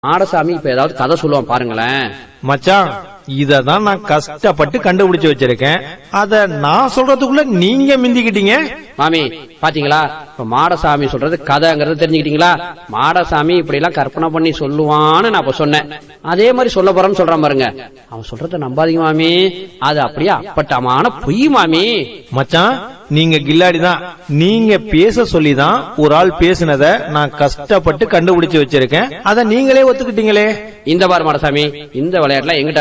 மாடசாமி இப்ப ஏதாவது கதை சொல்லுவான் பாருங்களேன் மச்சான் இததான் நான் கஷ்டப்பட்டு கண்டுபிடிச்சு வச்சிருக்கேன் அத நான் சொல்றதுக்குள்ள நீங்க மிந்திக்கிட்டீங்க மாமி பாத்தீங்களா இப்ப மாடசாமி சொல்றது கதைங்கிறது தெரிஞ்சுக்கிட்டீங்களா மாடசாமி இப்படி எல்லாம் கற்பனை பண்ணி சொல்லுவான்னு நான் அப்ப சொன்னேன் அதே மாதிரி சொல்ல போறேன்னு சொல்றான் பாருங்க அவன் சொல்றத நம்பாதீங்க மாமி அது அப்படியே அப்பட்டமான பொய் மாமி மச்சான் நீங்க கில்லாடி தான் நீங்க பேச சொல்லி தான் ஒரு ஆள் பேசினத நான் கஷ்டப்பட்டு கண்டுபிடிச்சு வச்சிருக்கேன் அத நீங்களே ஒத்துக்கிட்டீங்களே இந்த பாரு மாடசாமி இந்த விளையாட்டுல எங்கிட்ட